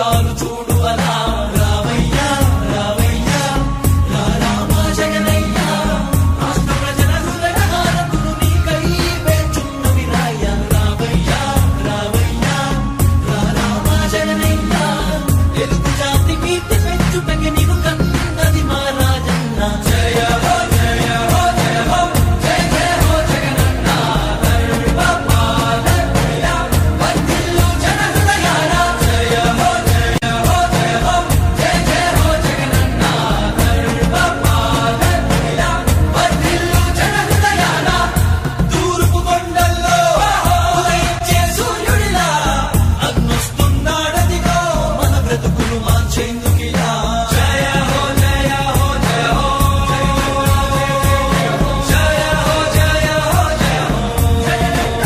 చాలు చూడు అలా రావయ్యా రావయ్యా రా రామా జగనయ్యా రాష్ట్ర ప్రజల హృదయ హారతులు నీకై వేచున్నవి రాయ్యా రావయ్యా రావయ్యా రా రామా జగనయ్యా తెలుగు జాతి కీర్తి పెంచుటకి నీకు కన్నది మా రాజన్న జయ హో జయ హో జయ హో జయ జయ హో జగనన్న గర్వపాలయ్య వర్ధిల్లు జన హృదయాల జయ హో జయ హో జయ హో జయ జయ హో జగనన్న గర్వపాలయ్య వర్ధిల్లు జన హృదయాల తూర్పు కొండల్లో ఉదయించే సూర్యుడిలా అన్నొస్తున్నాడదిగో మన బ్రతుకులు మార్చేందుకిలా జయ హో జయ హో జయ హో జయ హో జయ హో జయ హో జయ హో జయ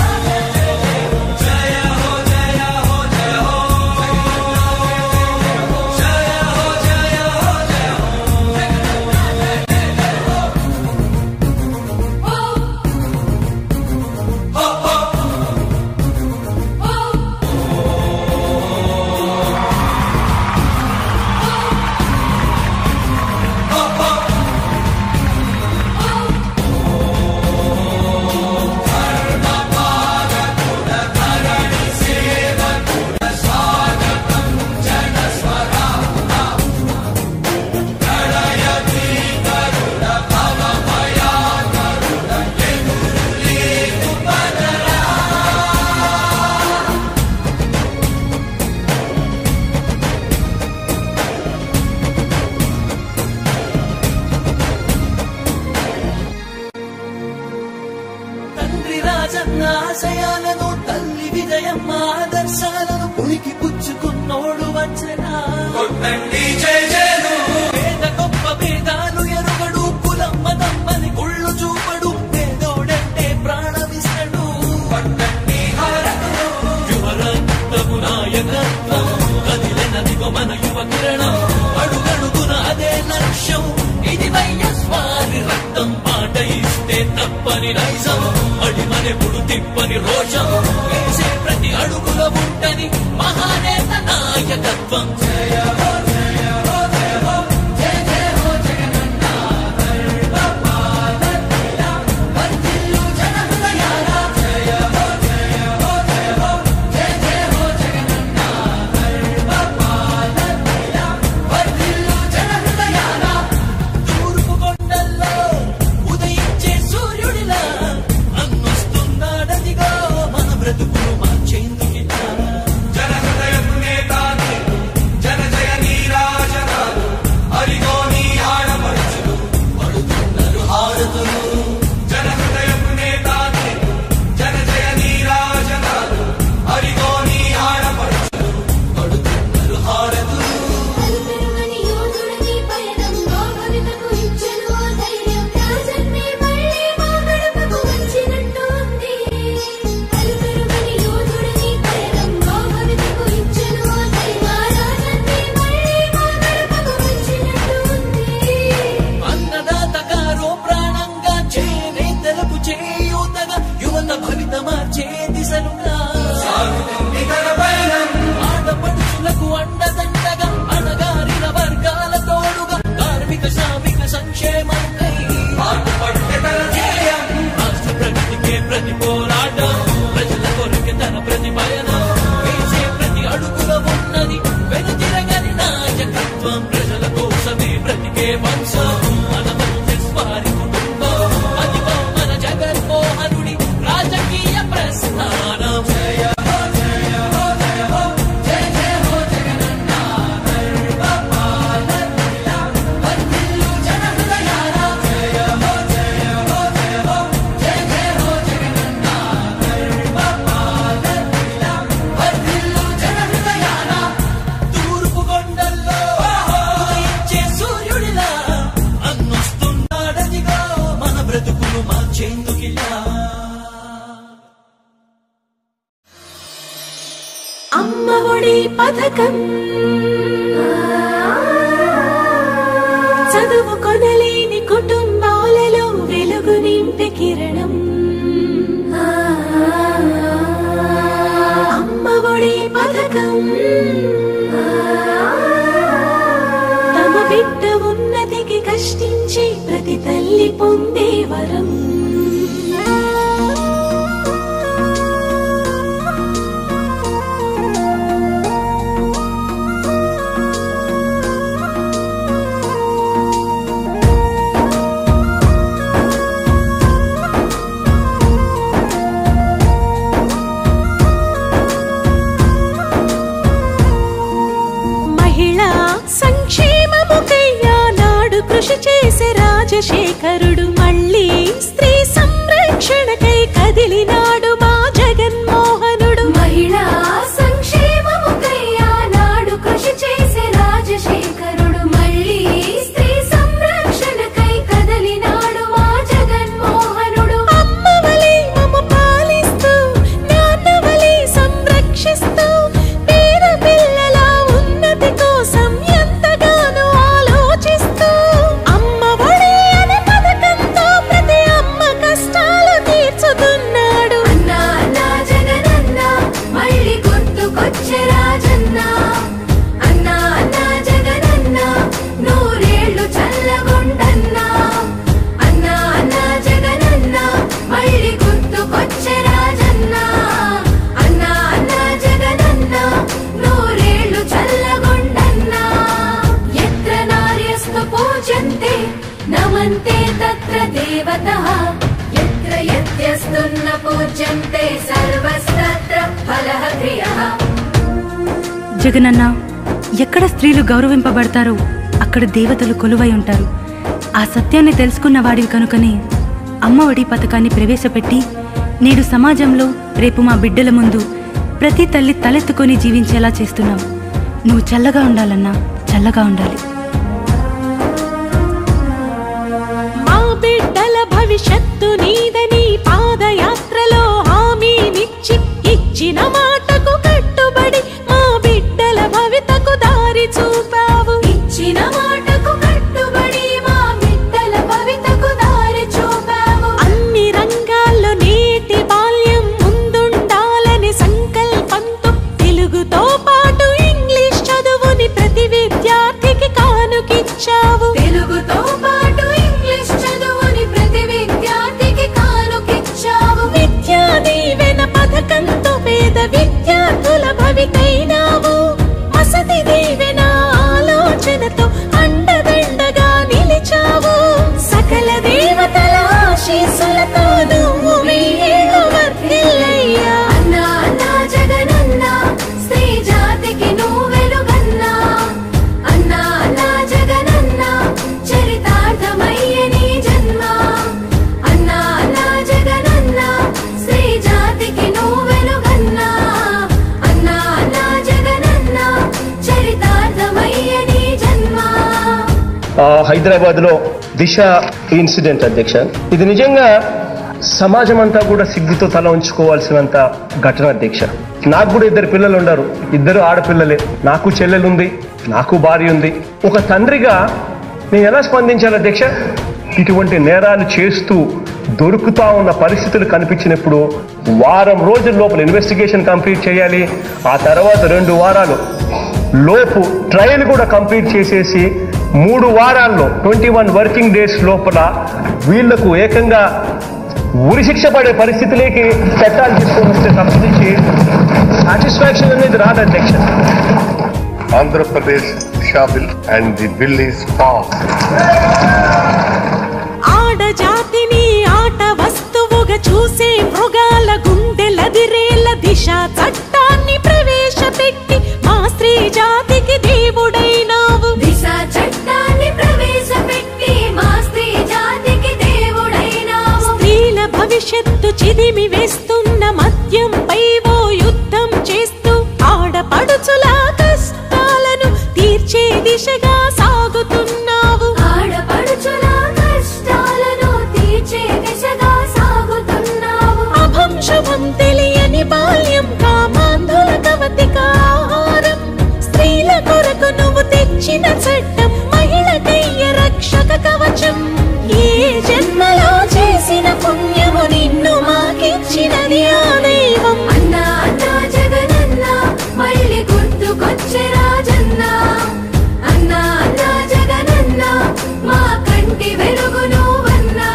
హో జయ హో జయ హో తండ్రి రాజన్న ఆశయాలను తల్లి విజయమ్మ ఆదర్శాలను పులికి పుచ్చుకున్నోడు వచ్చనా కొట్టండి జయ జయను పేద గొప్ప భేదాలు ఎరుగడు కులమ్మ తమ్మని కుళ్ళు చూపడు పేదోడంటే ప్రాణమిస్తడు పట్టండి హారతులు యువరక్తము నాయకత్వం కదిలినదిగో మన యువ కిరణం అడుగడుగున అదే లక్ష్యం ఇది వైఎస్వారి రక్తం పాట ఇస్తే తప్పని నైజం అడిమనెప్పుడు తిప్పని రోషం వేసే ప్రతి అడుగులో ఉంటని మహానేత నాయకత్వం జయ హో జయ హో జయ హో జయ జయ హో జగనన్న గర్వపాలయ్య వర్ధిల్లు జన హృదయాల జయ హో జయ హో జయ హో జయ జయ హో జగనన్న గర్వపాలయ్య వర్ధిల్లు జన హృదయాల తూర్పు కొండల్లో ఉదయించే సూర్యుడిలా అన్నొస్తున్నాడదిగో మన బ్రతుకులు మార్చేందుకిలా జన హృదయపు నేత నీకు, జన జయ నీరాజనాలు అరిగో నీ ఆడపడుచులు పడుతున్నారు హారతులు జన హృదయపు నేత నీకు, జన జయ నీరాజనాలు అరిగో నీ ఆడపడుచులు పడుతున్నారు హారతులు అలుపెరుగని యోధుడిని పయనంలో భవితకు ఇచ్చెను ఆ ధైర్యం. రాజన్నే మళ్ళీ మా గడపకు వచ్చినట్టు ఉంది. అలుపెరుగని యోధుడిని పయనంలో భవితకు ఇచ్చెను ఆ ధైర్యం. ఆ రాజన్నే మళ్ళీ మా గడపకు వచ్చినట్టు ఉంది. అన్నదాత గారో ప్రాణంగా చేనేతలకు చేయూతగా యువత భవిత మార్చే దిశలుగా సాగుతుంది ఆడపడుచులకు అండదండగా అణగారిన వర్గాల తోడుగా కార్మిక శ్రామిక సంక్షేమంకై పాటుపడితే తన ధ్యేయం రాష్ట్ర ప్రగతికే ప్రతి పోరాటం ప్రజల కొరకే తన ప్రతి పయనం వేసే ప్రతి అడుగులో ఉన్నది వెనుతిరగని నాయకత్వం ప్రజల కోసమే బ్రతికే వంశం మన వారి కుటుంబం అదిగో మన జగన్మోహనుడి రాజకీయ ప్రస్థానం జయ హో జయ హో జయ హో జయ జయ హో జగనన్న గర్వపాలయ్య వర్ధిల్లు జన హృదయాల జయ హో జయ హో జయ హో జయ జయ హో జగనన్న గర్వపాలయ్య వర్ధిల్లు జన హృదయాల తూర్పు కొండల్లో ఉదయించే సూర్యుడిలా అన్నొస్తున్నాడదిగో మన బ్రతుకులు మార్చేందుకిలా అమ్మ ఒడి పథకం చదువు కొనలేని కుటుంబాలలో వెలుగు నింపే కిరణం అమ్మ ఒడి పథకం పూజించి పొందే వరం మహిళా సంక్షేమముకయ్యా నాడు కృషి చేసే రాజశేఖరుడు మళ్ళీ స్త్రీ సంరక్షణకై కదిలినాడు మా జగన్మోహనుడు మహిళా సంక్షేమముకయ్యా నాడు కృషి చేసే రాజశేఖరుడు మళ్ళీ స్త్రీ సంరక్షణకై కదలినాడు మా జగన్మోహనుడు అమ్మవలే మమ్మ పాలిస్తూ నాన్నవలే సంరక్షిస్తూ పేద పిల్లల ఉన్నతి కోసం ఎంతగానో ఆలోచిస్తూ అమ్మఒడి అనే పథకంతో ప్రతి అమ్మ కష్టాలు తీర్చుతున్నాడు అన్నా అన్నా జగనన్న మళ్ళీ గుర్తుకొచ్చే రాజన్న అన్నా అన్నా జగనన్న నూరేళ్లు చల్లగుండన్నా అన్నా అన్నా జగనన్న మళ్ళీ గుర్తుకొచ్చే రాజన్న అన్నా అన్నా జగనన్న నూరేళ్లు చల్లగుండన్నా ఎత్ర నార్యస్తు పూజంతే నమంతే తత్ర దేవతః ఎత్ర యత్యస్తున్న పూజ్యంతే సర్వస్తత్ర ఫలః క్రియః జగనన్న ఎక్కడ స్త్రీలు గౌరవింపబడతారో అక్కడ దేవతలు కొలువై ఉంటారు ఆ సత్యాన్ని తెలుసుకున్న వాడివి కనుకనే అమ్మఒడి పథకాన్ని ప్రవేశపెట్టి నేడు సమాజంలో రేపు మా బిడ్డల ముందు ప్రతి తల్లి తలెత్తుకొని జీవించేలా చేస్తున్నావు నువ్వు చల్లగా ఉండాలన్నా చల్లగా ఉండాలి మా బిడ్డల భవిష్యత్తు నీదని పాదయాత్రలో హామీనిచ్చి ఇచ్చిన మాటకు కట్టుబడి మా బిడ్డల భవితకు దారి చూపావు ఇచ్చిన మాటకు కట్టుబడి మా బిడ్డల భవితకు దారి చూపావు అన్ని రంగాల్లో నేటి బాల్యం ముందుండాలని సంకల్పంతో తెలుగుతో పాటు ఇంగ్లీష్ చదువుని ప్రతి విద్యార్థికి కానుకిచ్చావు తెలుగుతో పాటు ఇంగ్లీష్ చదువుని ప్రతి విద్యార్థికి కానుకిచ్చావు విద్యా దీవెన పథకంతో పేద విద్యార్థుల భవితైనావు వసతి దీవెన ఆలోచనతో అండదండగా నిలిచావు సకల దేవతల ఆశీస్సులతో నువ్వు వెయ్యేళ్ళు వర్ధిల్లయ్యా అన్నా అన్నా జగనన్న స్త్రీ జాతికి నువ్వు వెలుగన్నా అన్నా అన్నా జగనన్న చరితార్థమయ్యే నీ జన్మ అన్నా అన్నా జగనన్న స్త్రీ జాతికి నువ్వు వెలుగన్నా అన్నా అన్నా జగనన్న చరితార్థమయ్యే నీ జన్మ హైదరాబాద్ లో దిశ ఇన్సిడెంట్ అధ్యక్ష ఇది నిజంగా సమాజం అంతా కూడా సిగ్గుతో తల ఉంచుకోవాల్సినంత ఘటన అధ్యక్ష నాకు కూడా ఇద్దరు పిల్లలు ఉన్నారు ఇద్దరు ఆడపిల్లలే నాకు చెల్లెలుంది నాకు భార్య ఉంది ఒక తండ్రిగా నేను ఎలా స్పందించాలి అధ్యక్ష ఇటువంటి నేరాలు చేస్తూ దొరుకుతా ఉన్న పరిస్థితులు కనిపించినప్పుడు వారం రోజుల లోపల ఇన్వెస్టిగేషన్ కంప్లీట్ చేయాలి ఆ తర్వాత రెండు వారాలు లోపు ట్రయల్ కూడా కంప్లీట్ చేసేసి మూడు వారాల్లో ట్వంటీ వన్ వర్కింగ్ డేస్ లోపల వీళ్లకు ఏకంగా ఉరిశిక్ష పడే పరిస్థితిలోకి చట్టాలు తీసుకొని వస్తే తప్పనించి సాటిస్ఫాక్షన్ అనేది రాదు అధ్యక్ష Andhra Pradesh Disha bill and the bill is passed. ఆడజాతిని ఆట వస్తువుగా చూసే మృగాల గుండెలదిరేల దిశ చట్టాన్ని ప్రవేశపెట్టి మా స్త్రీ జాతికి దేవుడైనావు దిశ చట్టాన్ని ప్రవేశపెట్టి మా స్త్రీ జాతికి దేవుడైనావు స్త్రీల భవిష్యత్తు చిదిమి వేస్తున్న మద్యంపై ఓ యుద్ధం చేస్తూ ఆడపడుచుల కష్టాలను తీర్చే దిశగా సాగుతున్నావు ఆడపడుచుల కష్టాలను తీర్చే దిశగా సాగుతున్నావు అభం శుభం తెలియని బాల్యం కామాంధుల కవతిక ఆహారం స్త్రీల కొరకు నువ్వు తెచ్చిన చట్టం మహిళకయ్య రక్షక కవచం ఏ జన్మలో చేసిన పుణ్యము నిన్ను మాకిచ్చినది ఆ దైవం అన్నా అన్నా జగనన్న మళ్ళీ గుర్తుకొచ్చే రాజన్న అన్నా అన్నా జగనన్న మా కంటి వెలుగు నువ్వన్నా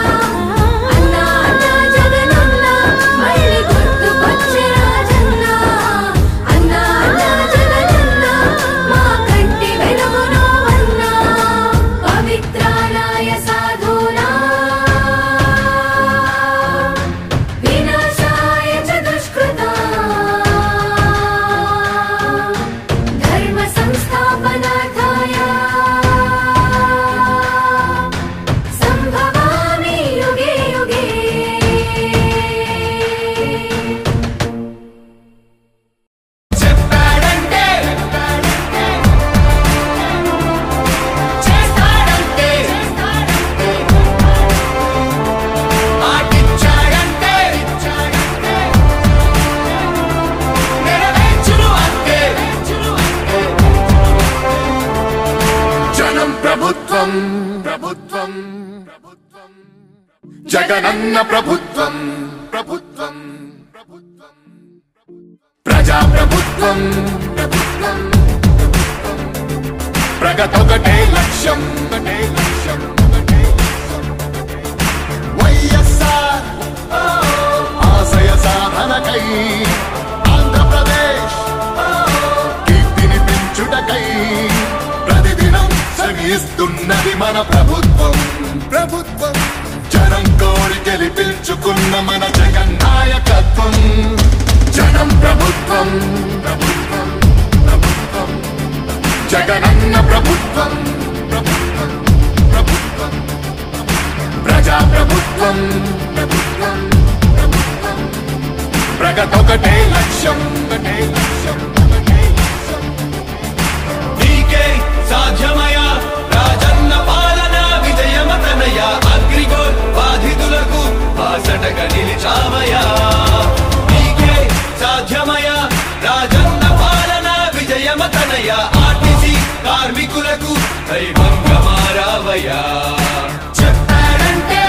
ప్రభుత్వం ప్రభుత్వం ప్రభుత్వం జగనన్న ప్రభుత్వం ప్రభుత్వం ప్రభుత్వం ప్రజా ప్రభుత్వం ప్రభుత్వం ప్రభుత్వం. ప్రగతొకటే లక్ష్యం ఒకటే లక్ష్యం ఒకటే లక్ష్యం. వైఎస్ఆర్ ఓ, ఆశయ సాధనకై ఆంధ్రప్రదేశ్ ఓ, కీర్తిని పెంచుటకై ప్రతిదినం శ్రమిస్తున్నది మన ప్రభుత్వం ప్రభుత్వం జనం కోరి గెలిపించుకున్న మన జగన్ నాయకత్వం జనం ప్రభుత్వం ప్రభుత్వం ప్రభుత్వం జగనన్న ప్రభుత్వం ప్రభుత్వం ప్రభుత్వం ప్రజా ప్రభుత్వం ప్రభుత్వం ప్రభుత్వం ప్రగతొకటే లక్ష్యం ఒకటే లక్ష్యం ఒకటే లక్ష్యం నీకే సాధ్యమయ రాజన్న పాలన విజయమతనయ అగ్రిగోల్ బాధితులకు బాసటగా నిలిచామయా నీకే సాధ్యమయ రాజన్న పాలన విజయమతనయ ఆర్టీసీ కార్మికులకు దైవంగా మారావయ్యా చెప్పాడంటే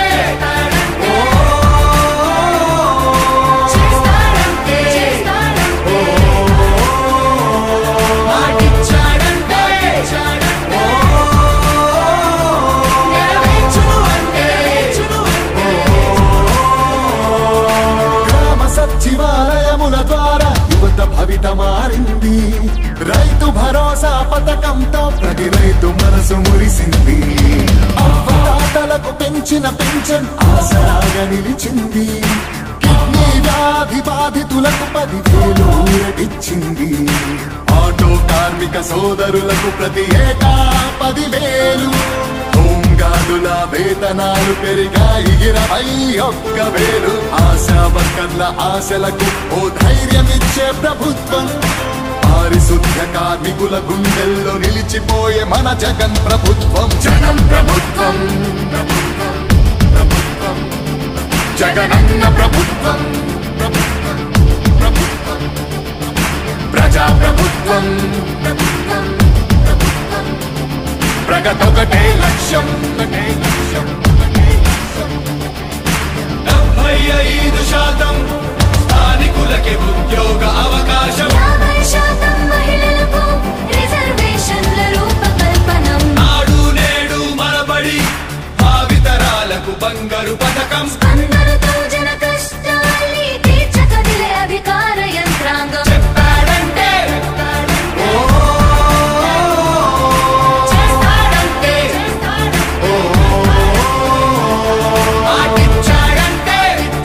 చేస్తాడంటే చేస్తాడంటే మాటిచ్చాడంటే నెరవేర్చును అంటే గ్రామ సచివాలయముల ద్వారా యువత భవిత మారింది రైతు భరోసా పథకంతో ప్రతి రైతు మనసు మురిసింది అవ్వదాతలకు పెంచిన పెన్షన్ ఆసరాగా నిలిచింది కిడ్నీ వ్యాధి బాధితులకు పదివేలు ఊరటిచ్చింది ఆటో కార్మిక సోదరులకు ప్రతి ఏటా పదివేలు హోంగార్డుల వేతనాలు పెరిగాయి ఇరవై ఒక్క వేలు ఆశా వర్కర్ల ఆశలకు ఓ ధైర్యమిచ్చే ప్రభుత్వం పారిశుద్ధ్య కార్మికుల గుండెల్లో నిలిచిపోయే మన జగన్ ప్రభుత్వం జనం ప్రభుత్వం ప్రభుత్వం ప్రభుత్వం జగనన్న ప్రభుత్వం ప్రభుత్వం ప్రభుత్వం ప్రజా ప్రభుత్వం ప్రభుత్వం ప్రభుత్వం ప్రగతొకటే లక్ష్యం ఒకటే లక్ష్యం ఒకటే లక్ష్యం డెబ్బై ఐదు శాతం స్థానికులకి ఉద్యోగ అవకాశం యాభై శాతం మహిళలకు రిజర్వేషన్ల రూపకల్పనం నాడు నేడు మనబడి భావితరాలకు బంగారు పథకం అందరితో జన కష్టాల్ని తీర్చకదిలే అధికార యంత్రాంగం చెప్పాడంటే చేస్తాడంటే మాటిచ్చాడంటే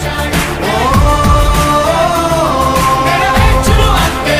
నెరవేర్చును అంటే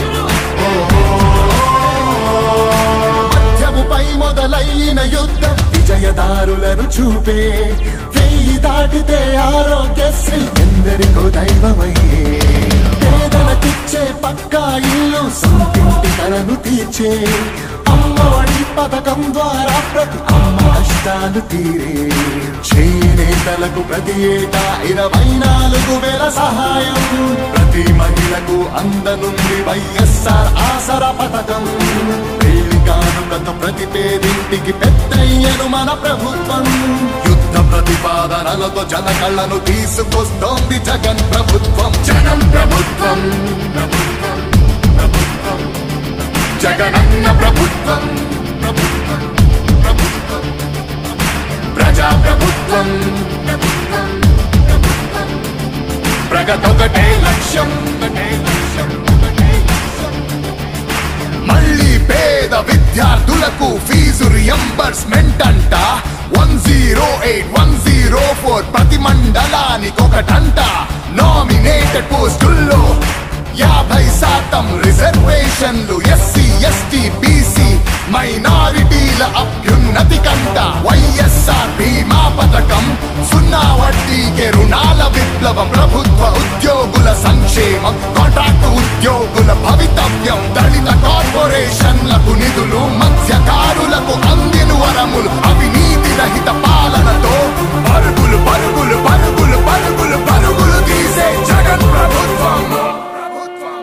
మధ్యముపై మొదలైన యుద్ధం విజయదారులను చూపే వెయ్యి దాటితే ఆరోగ్యశ్రీ ఎందరికో దైవమయ్యే పేదలకిచ్చే పక్కా ఇల్లు సొంతింటి కలను తీర్చే అమ్మఒడి పథకం ద్వారా ప్రతి అమ్మ కష్టాలు తీరే చేనేతలకు ప్రతి ఏటా ఇరవై నాలుగు వేల సహాయం ప్రతి మహిళకు అందనుంది వైఎస్ఆర్ ఆసరా పథకం పెళ్లి కానుకతో ప్రతి పేదింటికి పెద్దయ్యను మన ప్రభుత్వం యుద్ధ ప్రతిపాదనలతో జన కళ్ళను తీసుకొస్తోంది జగన్ ప్రభుత్వం జనం ప్రభుత్వం ప్రభుత్వం ప్రభుత్వం జగనన్న ప్రభుత్వం ప్రభుత్వం ప్రభుత్వం ప్రజా ప్రభుత్వం ప్రభుత్వం ప్రభుత్వం ప్రగతొకటే లక్ష్యం ఒకటే లక్ష్యం ఒకటే లక్ష్యం మళ్ళీ పేద విద్యార్థులకు ఫీజు రియంబర్స్మెంట్ అంట one zero eight one zero four ప్రతి మండలానికి ఒకటంట నామినేటెడ్ పోస్టుల్లో యాభై శాతం రిజర్వేషన్లు ఎస్సీ ఎస్టీ బీసీ మైనారిటీల అభ్యున్నతి కంట వైఎస్ఆర్ బీమా పథకం సున్నా వడ్డీకే రుణాల విప్లవం ప్రభుత్వ ఉద్యోగుల సంక్షేమం కాంట్రాక్ట్ ఉద్యోగుల భవితవ్యం దళిత కార్పొరేషన్లకు నిధులు మత్స్యకారులకు అందిన వరములు అవినీతి రహిత పాలనతో పరుగులు పరుగులు పరుగులు పరుగులు పరుగులు తీసే జగన్ ప్రభుత్వం ప్రభుత్వం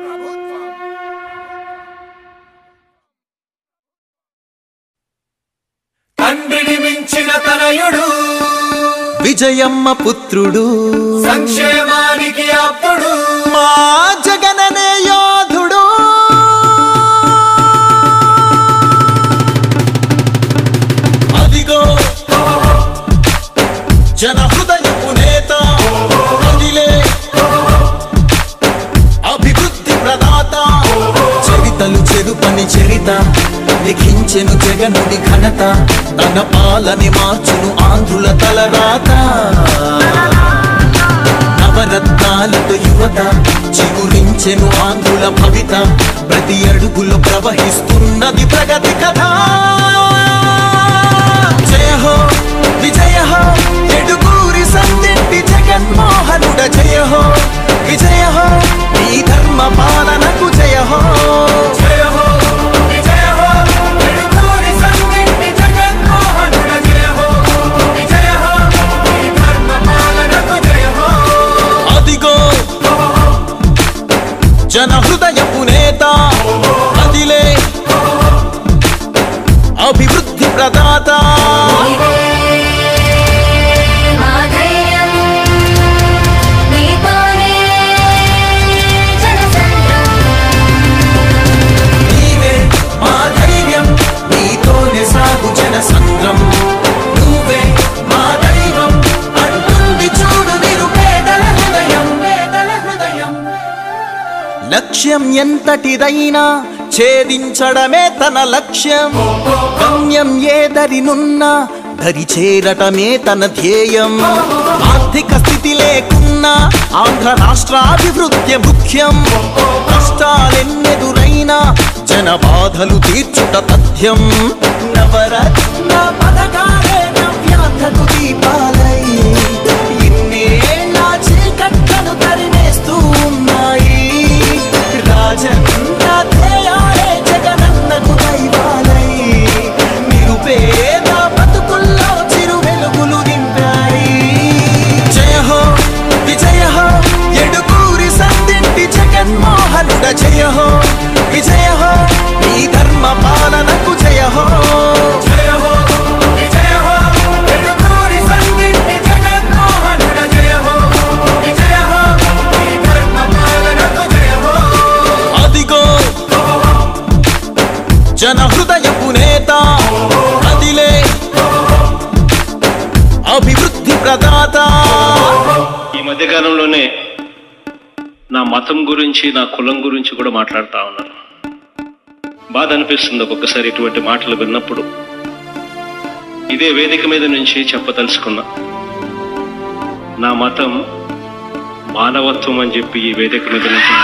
ప్రభుత్వం తనయుడు విజయమ్మ పుత్రుడు సంక్షేమానికి ఆప్తుడు మా జగననే యోధుడు అదిగో జన హృదయపు నేత అదిలే అభివృద్ధి ప్రదాత చరితలు చెరుపని చరిత లిఖించెను జగనుడి ఘనత తన పాలని మార్చును ఆంధ్రుల తలరాత నవరత్నాలతో యువత చిగురించెను ఆంధ్రుల భవిత ప్రతి అడుగులో ప్రవహిస్తున్నది ప్రగతి కథ జయ హో విజయ హో ఎడుగూరి సందింటి జగన్మోహనుడ జయ హో విజయ హో ఈ ధర్మ పాలనకు జయ హో జయ హో విజయ హో ఎడుకూరి సంగిట్టి జగన్మోహనుడ జయ హో విజయ హో ఈ ధర్మ పాలనకు జయ హో అదిగో జన హృదయపు నేత అదిలే అభివృద్ధి ప్రదాత మాధైర్యం నీతోనే జనసంద్రం నీవే మా ధైర్యం నీతోనే సాగు జన సంద్రం నువ్వే మా దైవం అంటుంది చూడు నిరుపేదల హృదయం పేదల హృదయం లక్ష్యం ఎంతటిదైనా ఛేదించడమే తన లక్ష్యం గమ్యం ఏదరినున్నా దరి చేరటమే తన ధ్యేయం ఆర్థిక స్థితి లేకున్నా ఆంధ్ర రాష్ట్రాభివృద్ధి ముఖ్యం కష్టాలెన్నెదురైనా జన బాధలు తీర్చుట తథ్యం నవరత్న పథకాలే నవ్యాంధ్రకు దీపాలై ఇన్నేళ్ళ చీకట్లను తరిమేస్తూ ఉన్నాయి రాజన్న ధ్యేయాలే జగనన్నకు దైవాలై నిరుపేద బతుకుల్లో చిరు వెలుగులు నింపాయి జయ హో విజయ హో ఎడుకూరి సందింటి జగన్మోహనుడ జయ హో విజయ హో ఈ ధర్మ పాలనకు జయ హో జయ హో విజయ హో ఎడుకూరి సంగిట్టి జగన్మోహనుడ జయ హో విజయ హో ఈ ధర్మ పాలనకు జయ హో అదిగో జన హృదయపు నేత అదిలే అభివృద్ధి ప్రదాత ఈ మధ్యకాలంలోనే నా మతం గురించి నా కులం గురించి కూడా మాట్లాడుతా ఉన్నాను బాధ అనిపిస్తుంది ఒక్కొక్కసారి ఇటువంటి మాటలు విన్నప్పుడు ఇదే వేదిక మీద నుంచి చెప్పదలుచుకున్నా నా మతం మానవత్వం అని చెప్పి ఈ వేదిక మీద నుంచి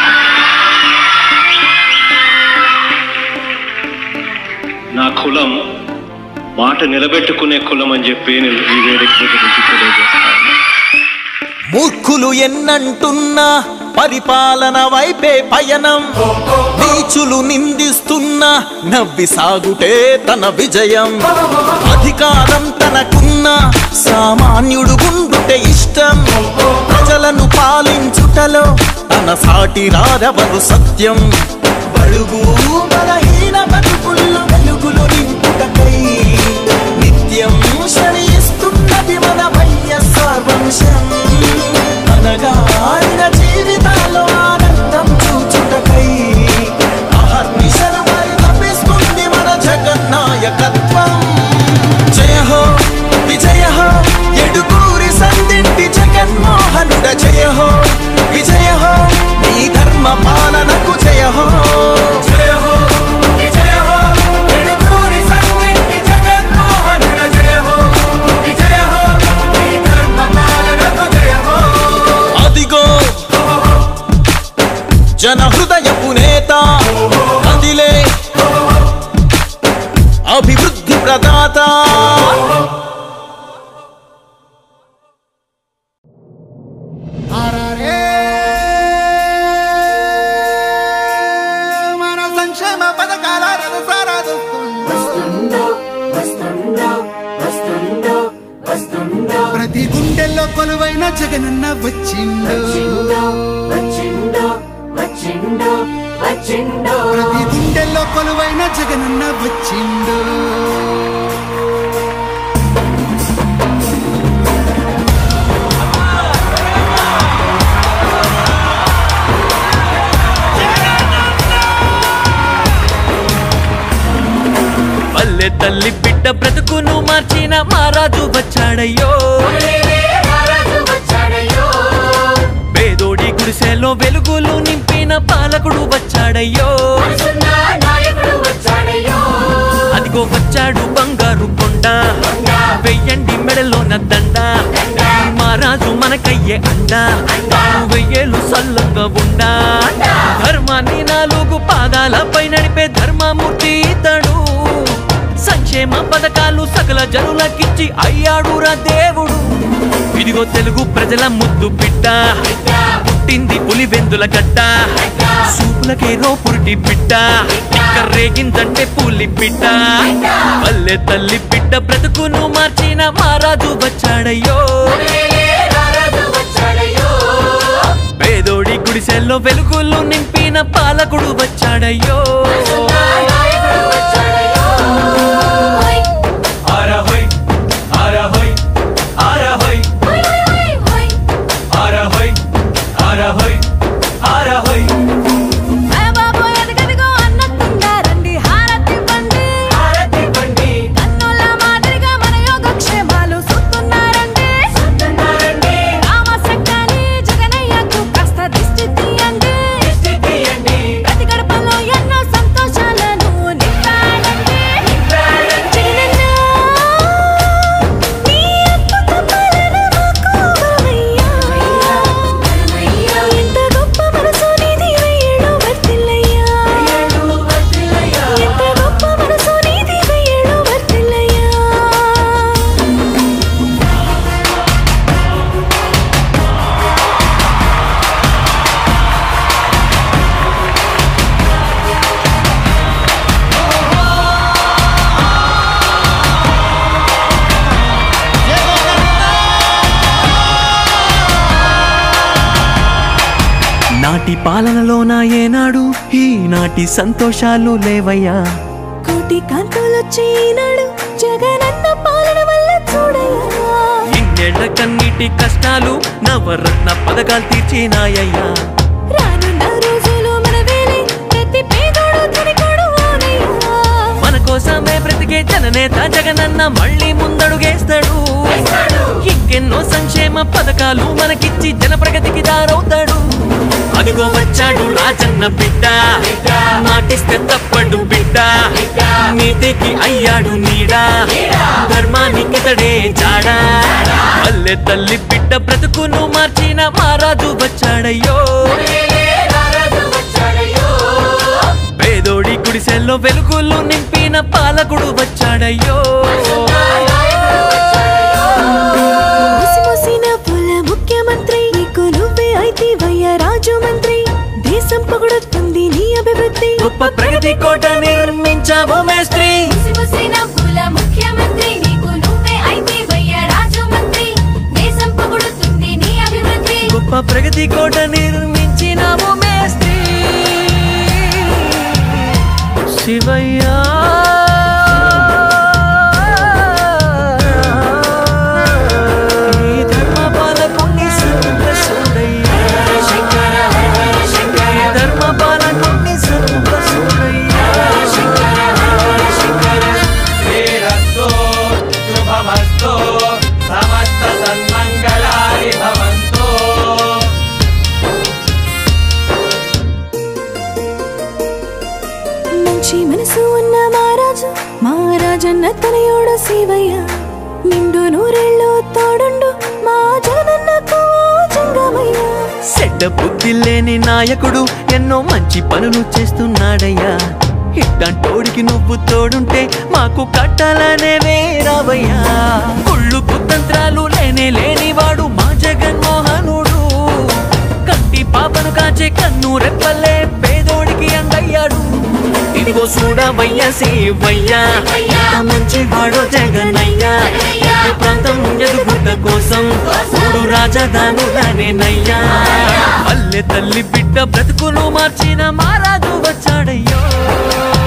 నా కులం మాట నిలబెట్టుకునే కులం అని చెప్పి నేను ఈ వేదిక మీద నుంచి తెలియజేస్తాను మూర్ఖులు ఎన్నంటున్నా పరిపాలన వైపే పయనం నీచులు నిందిస్తున్నా నవ్వి సాగుటే తన విజయం అధికారం తనకున్న సామాన్యుడు గుండుటే ఇష్టం ప్రజలను పాలించుటలో తన సాటి రారెవరు సత్యం బడుగు బలహీన బతుకుల్లో వెలుగులు నింపుటకై నిత్యం శ్రమిస్తున్నది మన వైఎస్ఆర్ వంశం అనగారిన జీవితాల్లో ఆనందం చూచుటకై అహర్నిశలు పరితపిస్తుంది మన జగన్నాయకత్వం జయ హో విజయ హో ఎడుకూరి సందింటి జగన్మోహనుడ జయ హో విజయ హో నీ ధర్మ పాలనకు జయ హో జయ హో విజయ హో ఎడుకూరి సంగిట్టి జగన్మోహనుడ జయ హో విజయ హో ఈ ధర్మ పాలనకు జయ హో అదిగో జన హృదయపు నేత అదిలే అభివృద్ధి ప్రదాత మన సంక్షేమ పథకాల వస్తుందో వస్తుందో వస్తుందో వస్తుందో ప్రతి గుండెల్లో కొలువైన జగనన్న వచ్చిండు వచ్చిందో వచ్చిందో వచ్చిందో వచ్చిందో ప్రతి గుండెల్లో కొలువైన జగనన్న వచ్చిండు పల్లె తల్లి బిడ్డ బ్రతుకును మార్చిన మారాజు వచ్చాడయ్యో పేదోడి గుడిసెలో వెలుగులు నింపిన పాలకుడు వచ్చాడయ్యో అదిగో వచ్చాడు బంగారు కొండ వెయ్యండి మెడలో దండ మహారాజు మనకయ్యే అండ వెయ్యేలు సల్లంగా ఉండా ధర్మాన్ని నాలుగు పాదాలపై నడిపే ధర్మమూర్తి ఇతడు సంక్షేమ పథకాలు సకల జనులకిచ్చి అయ్యాడురా దేవుడు ఇదిగో తెలుగు ప్రజల ముద్దు బిడ్డ పుట్టింది పులి వెందుల గడ్డ సూపులకే రో పురిటి బిడ్డ ఇక్క రేగిందంటే పులి బిడ్డ పల్లె తల్లి బిడ్డ బ్రతుకును మార్చిన మహారాజు వచ్చాడయ్యో పేదోడి గుడిసెల్లో వెలుగులు నింపిన పాలకుడు వచ్చాడయ్యో అరహోయ్ అరహోయ్ అరహోయ్ అరహోయ్ అరహోయ్ అరహోయ్ బాబు ఎదగదిగో అన్నట్టుండారండి హారతి బండి హారతి బండి కన్నుల మాదిరిగా మన యోగక్షేమాలు సుతున్నారండి సుతున్నారండి రామసక్కని జగనయ్యకు కాస్త దిష్టి తీయండి దిష్టి తీయండి ప్రతి గడపలో ఎన్నో సంతోషాలను నింపాడండి జగనన్న, నీ అద్భుత పాలన మాకు వరమయ్యా. ఎంత గొప్ప మనసు నీది వెయ్యేళ్ళు వర్ధిల్లయ్యా. ఎంత గొప్ప మనసు నీది వెయ్యేళ్ళు వర్ధిల్లయ్యా. నాటి పాలనలోన ఏనాడు ఈనాటి సంతోషాలు లేవయ్యా కోటి కాంతులొచ్చి ఈనాడు జగనన్న పాలన వల్ల చూడయ్యా ఇన్నేళ్ల కన్నీటి కష్టాలు నవరత్న పథకాలు తీర్చినాయ్యా రానున్న రోజులు మన వేలే ప్రతి పేదోడు ధనికుడు అవునయ్యా మన కోసమే బ్రతికే జననేత జగనన్న మళ్ళీ ముందడుగేస్తాడు ఇంకెన్నో సంక్షేమ పథకాలు మనకిచ్చి జన ప్రగతికి దారవుతాడు అదిగో వచ్చాడు రాజన్న బిడ్డ మాటిస్తే తప్పడు బిడ్డ నీతికి అయ్యాడు నీడా ధర్మానికి తడే జాడా పల్లె తల్లి బిడ్డ బ్రతుకును మార్చిన మహారాజు వచ్చాడయ్యో పేదోడి గుడిసెల్లో వెలుగులు నింపిన పాలకుడు వచ్చాడయ్యో ముసిముసిన పుల ముఖ్యమంత్రి నీకు నువ్వే అయితే వయ్య రాజు మంత్రి దేశం పొగడుతుంది నీ అభివృద్ధి గొప్ప ప్రగతి కోట నిర్మించావు మేస్త్రి ముసిముసిన పుల ముఖ్యమంత్రి నీకు నువ్వే అయితే వయ్య రాజు మంత్రి దేశం పొగడుతుంది నీ అభివృద్ధి గొప్ప ప్రగతి కోట నిర్మించినావు మేస్త్రి శివయ్యా ఈ ధర్మపాలకుని సంతసుడయ్యా. ఈ ధర్మపాలకుని సంతసుడయ్యా. శ్రీరస్తో శుభమస్తో సమస్త సన్మంగళాని భవంతో మంచి మనసు ఉన్న మహారాజు మహారాజన్న తనయోడు శివయ్య నిండు నూరేళ్ళు తోడుండు మా జగనన్నకు జంగమయ్య చెడ్డ బుద్ధి లేని నాయకుడు ఎన్నో మంచి పనులు చేస్తున్నాడయ్యా ఇట్టంటోడికి నువ్వు తోడుంటే మాకు కట్టాలనే వేరావయ్యా కుళ్ళు కుతంత్రాలు లేనే లేనివాడు మా జగన్మోహనుడు కంటి పాపను కాచే కన్ను రెప్పలే పేదోడికి అండయ్యాడు ఇదిగో చూడవయ్యా సేవయ్యా ఎంత మంచివాడో జగనయ్యా ఈ ప్రాంతం ఎదుగుట కోసం మూడు రాజధానులనేనయ్యా పల్లె తల్లి బిడ్డ బ్రతుకును మార్చిన మారాజు వచ్చాడయ్యో